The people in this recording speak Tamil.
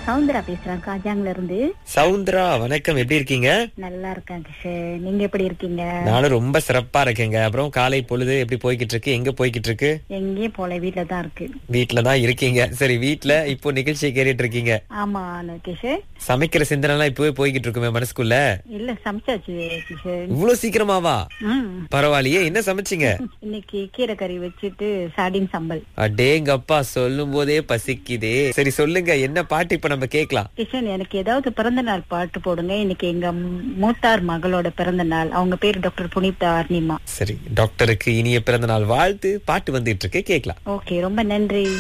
சவுந்தரா பேசுறேன் காஜாங்ல இருந்து சவுந்தரா வணக்கம் எப்படி இருக்கீங்க நல்லா இருக்கேன் கிஷன் நீங்க எப்படி இருக்கீங்க நானும் ரொம்ப சிறப்பா இருக்கேங்க அப்புறம் காலை பொழுது எப்படி போய்கிட்டு இருக்கு எங்க போய்கிட்டு இருக்கு எங்கேயும் போல வீட்ல தான் இருக்கு வீட்ல தான் இருக்கீங்க சரி வீட்ல இப்போ நிகழ்ச்சியை கேட்டுட்டு இருக்கீங்க ஆமா கிஷன் சமைக்கிற சிந்தனை எல்லாம் இப்பவே போய்கிட்டு இருக்குமே மனசுக்குள்ள இல்ல சமைச்சாச்சு கிஷன் இவ்வளவு சீக்கிரமாவா ம் பரவாயில்லையே என்ன சமைச்சீங்க இன்னைக்கு கீரை கறி வச்சுட்டு சாடின் சம்பல் அடேங்கப்பா சொல்லும் போதே பசிக்குதே சரி சொல்லுங்க என்ன பாட்டு இப்ப நம்ம கேட்கலாம் கிஷன் எனக்கு ஏதாவது பிறந்த நாள் பாட்டு போடுங்க இன்னைக்கு எங்க மூத்தார் மகளோட பிறந்த நாள் அவங்க பேரு டாக்டர் புனிதா அர்ணிமா சரி டாக்டருக்கு இனிய பிறந்த நாள் வாழ்த்து பாட்டு வந்துட்டு இருக்கு கேட்கலாம் ஓகே ரொம்ப நன்றி